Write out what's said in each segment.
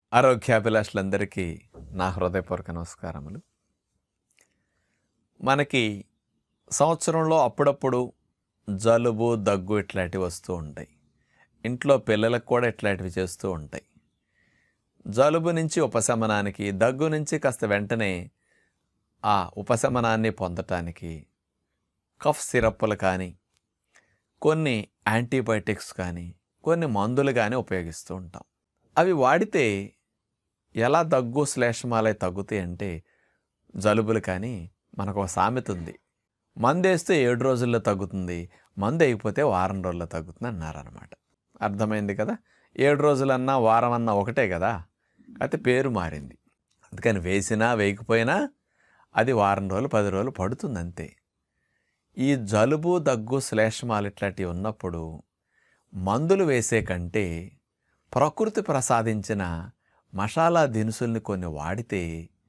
ఆరోగ్యాభిలాషులందరికీ నా హృదయపూర్వక నమస్కారములు మనకి సంవత్సరంలో అప్పుడప్పుడు జలుబు దగ్గు ఇట్లాంటివి వస్తూ ఉంటాయి ఇంట్లో పిల్లలకు కూడా ఇట్లాంటివి చేస్తూ ఉంటాయి జలుబు నుంచి ఉపశమనానికి దగ్గు నుంచి కాస్త వెంటనే ఆ ఉపశమనాన్ని పొందటానికి కఫ్ సిరప్పులు కానీ కొన్ని యాంటీబయాటిక్స్ కానీ కొన్ని మందులు కానీ ఉపయోగిస్తూ ఉంటాం అవి వాడితే ఎలా దగ్గు శ్లేషమాలై తగ్గుతాయి అంటే జలుబులు కానీ మనకు ఒక సామెత ఉంది మందు వేస్తే ఏడు రోజుల్లో తగ్గుతుంది మందు అయిపోతే వారం రోజుల్లో తగ్గుతుంది అన్నారనమాట అర్థమైంది కదా ఏడు రోజులన్నా వారం అన్నా ఒకటే కదా అయితే పేరు మారింది అందుకని వేసినా వేయకపోయినా అది వారం రోజులు పది రోజులు పడుతుంది అంతే ఈ జలుబు దగ్గు శ్లేషమాలు ఇట్లాంటివి ఉన్నప్పుడు మందులు వేసే కంటే ప్రకృతి ప్రసాదించిన మసాలా దినుసుల్ని కొన్ని వాడితే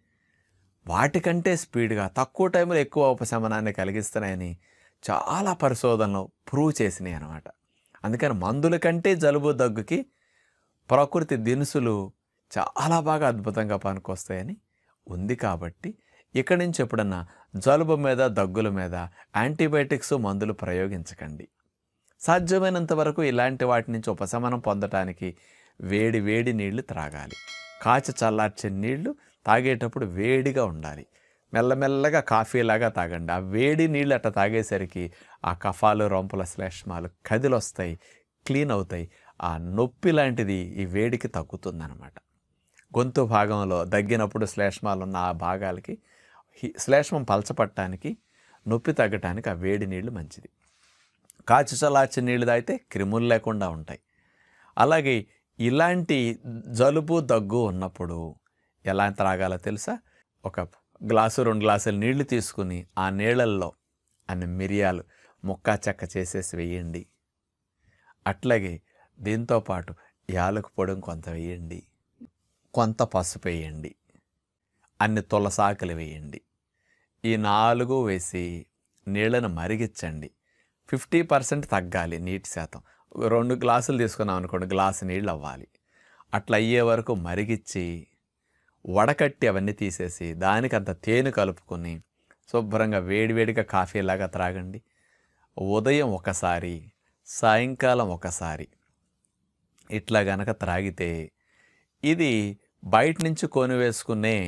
వాటికంటే స్పీడ్గా తక్కువ టైంలో ఎక్కువ ఉపశమనాన్ని కలిగిస్తున్నాయని చాలా పరిశోధనలు ప్రూవ్ చేసినాయి అన్నమాట అందుకని మందుల కంటే జలుబు దగ్గుకి ప్రకృతి దినుసులు చాలా బాగా అద్భుతంగా పనికొస్తాయని ఉంది కాబట్టి ఇక్కడి నుంచి ఎప్పుడన్నా జలుబు మీద దగ్గుల మీద యాంటీబయాటిక్స్ మందులు ప్రయోగించకండి సాధ్యమైనంత వరకు ఇలాంటి వాటి నుంచి ఉపశమనం పొందటానికి వేడి వేడి నీళ్లు త్రాగాలి కాచి చల్లార్చే నీళ్లు తాగేటప్పుడు వేడిగా ఉండాలి మెల్లమెల్లగా కాఫీలాగా తాగండి ఆ వేడి నీళ్ళు అట్ట తాగేసరికి ఆ కఫాలు రొంపుల శ్లేష్మాలు కదిలొస్తాయి క్లీన్ అవుతాయి ఆ నొప్పి లాంటిది ఈ వేడికి తగ్గుతుందన్నమాట గొంతు భాగంలో దగ్గినప్పుడు శ్లేష్మాలు ఉన్న ఆ భాగాలకి హి- శ్లేష్మం పలచపట్టడానికి నొప్పి తగ్గటానికి ఆ వేడి నీళ్లు మంచిది కాచి చల్లార్చిన నీళ్ళు తాగితే క్రిములు లేకుండా ఉంటాయి అలాగే ఇలాంటి జలుబు దగ్గు ఉన్నప్పుడు ఎలా త్రాగాలో తెలుసా ఒక గ్లాసు రెండు గ్లాసులు నీళ్లు తీసుకుని ఆ నీళ్ళల్లో అన్ని మిరియాలు ముక్కా చెక్క చేసేసి వేయండి అట్లాగే దీంతో పాటు యాలకు పొడిని కొంత వేయండి కొంత పసుపు వేయండి అన్ని తులసాకులు వేయండి ఈ నాలుగు వేసి నీళ్ళను మరిగించండి ఫిఫ్టీ పర్సెంట్ తగ్గాలి నీటి శాతం రెండు గ్లాసులు తీసుకున్నాం అనుకోండి గ్లాసు నీళ్ళు అవ్వాలి అట్లా అయ్యే వరకు మరిగిచ్చి వడకట్టి అవన్నీ తీసేసి దానికి అంత తేనె కలుపుకొని శుభ్రంగా వేడివేడిగా కాఫీలాగా త్రాగండి ఉదయం ఒకసారి సాయంకాలం ఒకసారి ఇట్లా గనక త్రాగితే ఇది బయట నుంచి కొని వేసుకునే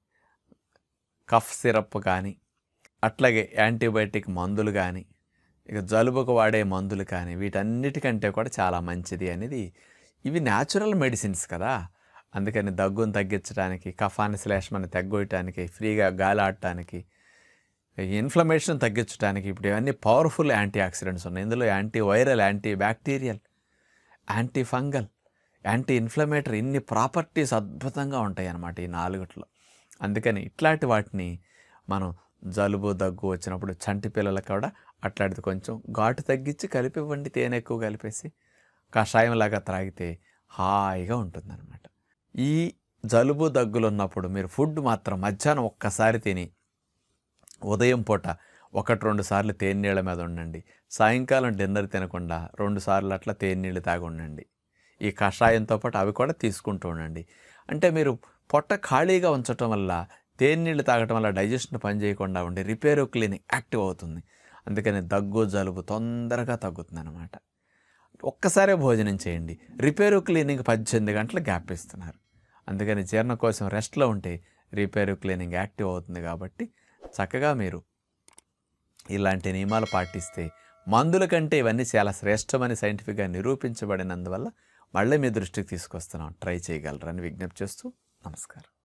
కఫ్ సిరప్ కానీ అట్లాగే యాంటీబయాటిక్ మందులు కానీ ఇక జలుబుకు వాడే మందులు కానీ వీటన్నిటికంటే కూడా చాలా మంచిది అనేది ఇవి న్యాచురల్ మెడిసిన్స్ కదా అందుకని దగ్గును తగ్గించడానికి కఫాన్ని శ్లేషమాన్ని తగ్గొయటానికి ఫ్రీగా గాలి ఆడటానికి ఇన్ఫ్లమేషన్ తగ్గించడానికి ఇప్పుడు ఇవన్నీ పవర్ఫుల్ యాంటీ ఆక్సిడెంట్స్ ఉన్నాయి ఇందులో antiviral antibacterial antifungal anti inflammatory ఇన్ని ప్రాపర్టీస్ అద్భుతంగా ఉంటాయి అన్నమాట ఈ నాలుగుట్లో అందుకని ఇట్లాంటి వాటిని మనం జలుబు దగ్గు వచ్చినప్పుడు చంటి పిల్లలకు కూడా అట్లాంటిది కొంచెం ఘాటు తగ్గించి కలిపివ్వండి తేనె ఎక్కువ కలిపేసి కషాయంలాగా త్రాగితే హాయిగా ఉంటుందన్నమాట ఈ జలుబు దగ్గులు ఉన్నప్పుడు మీరు ఫుడ్ మాత్రం మధ్యాహ్నం ఒక్కసారి తిని ఉదయం పూట ఒకటి రెండు సార్లు తేనీళ్ళ మీద ఉండండి సాయంకాలం డిన్నర్ తినకుండా రెండు సార్లు అట్లా తేనీళ్ళు తాగి ఉండండి ఈ కషాయంతో పాటు అవి కూడా తీసుకుంటూ ఉండండి అంటే మీరు పొట్ట ఖాళీగా ఉంచటం వల్ల తేనీళ్ళు తాగటం వల్ల డైజెషన్ పని చేయకుండా ఉండి రిపేరు క్లీనింగ్ యాక్టివ్ అవుతుంది అందుకని దగ్గు జలుబు తొందరగా తగ్గుతుంది అనమాట ఒక్కసారే భోజనం చేయండి రిపేరు క్లీనింగ్ పద్దెనిమిది గంటలు గ్యాప్ ఇస్తున్నారు అందుకని జీర్ణకోశం రెస్ట్లో ఉంటే రిపేరు క్లీనింగ్ యాక్టివ్ అవుతుంది కాబట్టి చక్కగా మీరు ఇలాంటి నియమాలు పాటిస్తే మందుల కంటే ఇవన్నీ చాలా శ్రేష్టమని సైంటిఫిక్గా నిరూపించబడినందువల్ల మళ్ళీ మీ దృష్టికి తీసుకొస్తున్నాం ట్రై చేయగలరని విజ్ఞప్తి చేస్తూ నమస్కారం